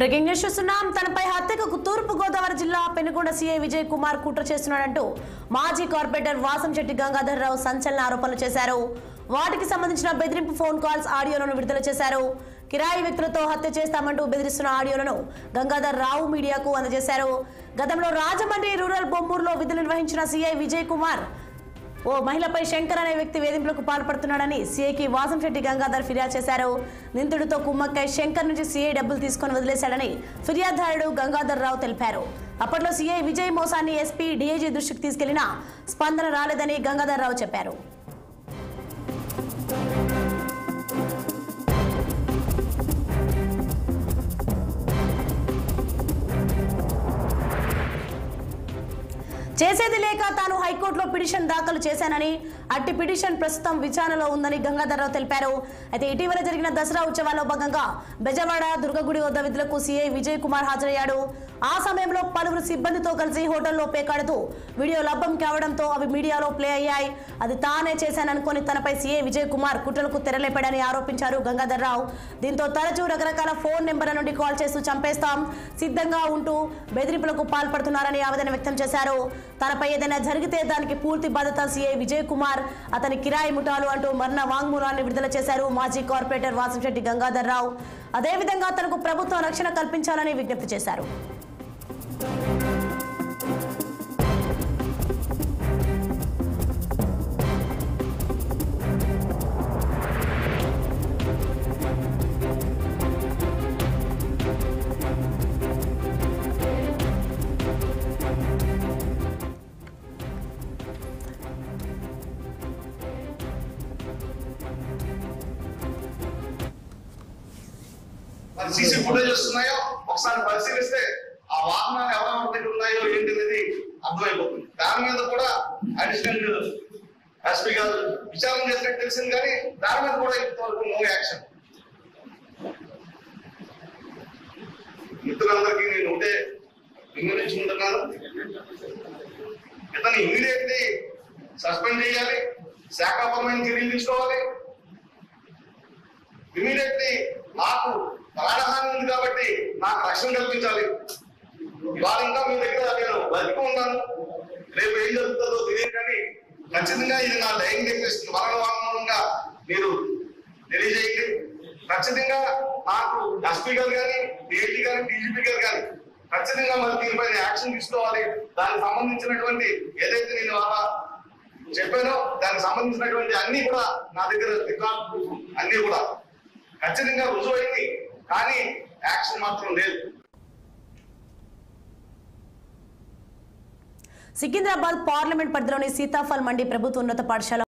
breaking news చూస్తున్నాం తనపై హత్యకు తూర్పు గోదావరి జిల్లా పెనుగొండ సీఐ విజయ్ కుమార్ కుట్ర చేస్తున్నాడంటూ మాజీ కార్పొరేటర్ వాసంశెట్టి గంగాధర్ రావు సంచలన ఆరోపణలు చేశారు వాటికి సంబంధించిన బెదిరింపు ఫోన్ కాల్స్ ఆడియోలను విడుదల చేశారు కిరాయి వ్యక్తులతో హత్య చేస్తామంటూ బెదిరిస్తున్న ఆడియోలను గంగాధర్ రావు మీడియాకు అందజేశారు గతంలో రాజమండ్రి రూరల్ బొమ్మూరులో విధులు నిర్వహించిన సీఐ విజయ్ కుమార్ ఓ మహిళపై శంకర్ అనే వ్యక్తి వేధింపులకు పాల్పడుతున్నాడని సీఐకి వాసంశెట్టి గంగాధర్ ఫిర్యాదు చేశారు నిందితుడితో కుమ్మక్కై శంకర్ నుంచి సీఐ డబ్బులు తీసుకొని వదిలేశాడని ఫిర్యాదుదారుడు గంగాధర్ రావు తెలిపారు అప్పట్లో సీఐ విజయ్ మోసాన్ని ఎస్పీ డీఐజీ దృష్టికి తీసుకెళ్లినా స్పందన రాలేదని గంగాధర్ రావు చెప్పారు చేసేది లేక తాను హైకోర్టులో పిటిషన్ దాఖలు చేశానని అట్టి పిటిషన్ ప్రస్తుతం విచారణలో ఉందని గంగాధర్రావు తెలిపారు అయితే ఇటీవల జరిగిన దసరా ఉత్సవాల్లో భాగంగా బెజవాడ దుర్గగుడి వద్ద విధులకు సీఐ విజయ్ కుమార్ హాజరయ్యాడు ఆ సమయంలో పలువురు సిబ్బందితో కలిసి హోటల్లో పేకాడుతూ వీడియో లభ్యం కావడంతో అవి మీడియాలో ప్లే అయ్యాయి అది తానే చేశాననుకొని తనపై సీఐ విజయ్ కుమార్ కుట్రలకు తెరలేపాడని ఆరోపించారు గంగాధర్రావు దీంతో తరచూ రకరకాల ఫోన్ నెంబర్ల నుండి కాల్ చేస్తూ చంపేస్తాం సిద్ధంగా ఉంటూ బెదిరింపులకు పాల్పడుతున్నారని ఆవేదన వ్యక్తం చేశారు తనపై ఏదైనా జరిగితే దానికి పూర్తి బాధ్యత సీఐ విజయ్ కుమార్ అతని కిరాయి ముఠాలు అంటూ మరణ వాంగ్మూలాన్ని విడుదల చేశారు మాజీ కార్పొరేటర్ వాసంశెట్టి గంగాధర్ రావు అదేవిధంగా తనకు ప్రభుత్వం రక్షణ కల్పించాలని విజ్ఞప్తి చేశారు మరి సీసీ ఫుటేజ్ వస్తున్నాయో ఒకసారి పరిశీలిస్తే ఆ వాహనాలు ఎవరెవరి దగ్గర ఉన్నాయో ఏంటి అనేది అర్థమైపోతుంది దాని మీద కూడా అడిషనల్ ఎస్పీ గారు విచారణ చేసినట్టు తెలిసింది కానీ దాని మీద కూడా ఇంతవరకు నో యాక్షన్ మిత్రులందరికీ నేను ఉంటే వినియోగించుకుంటున్నాను ఇతను ఇమీడియట్లీ సస్పెండ్ చేయాలి శాఖాపరమైన చర్యలు తీసుకోవాలి ఇమీడియట్లీ నాకు ప్రాణహాని ఉంది కాబట్టి నాకు రక్షణ కల్పించాలి ఇవాళ ఇంకా మీ దగ్గర నేను బతికి ఉన్నాను రేపు ఏం జరుగుతుందో తెలియదు కానీ ఖచ్చితంగా ఇది నా లైన్ తెప్పిస్తుంది మరణ వాంగ్మూలంగా మీరు తెలియజేయండి ఖచ్చితంగా నాకు ఎస్పీ గారు కానీ డిఐజీ గారు డీజీపీ గారు కానీ ఖచ్చితంగా మరి దీనిపైన యాక్షన్ తీసుకోవాలి దానికి సంబంధించినటువంటి ఏదైతే నేను అలా చెప్పానో దానికి సంబంధించినటువంటి అన్ని కూడా నా దగ్గర రికార్డ్ ప్రూఫ్ అన్ని కూడా ఖచ్చితంగా రుజువైంది కానీ యాక్షన్ మాత్రం లేదు సికింద్రాబాద్ పార్లమెంట్ పరిధిలోని సీతాఫల్ మండి ప్రభుత్వ ఉన్నత పాఠశాల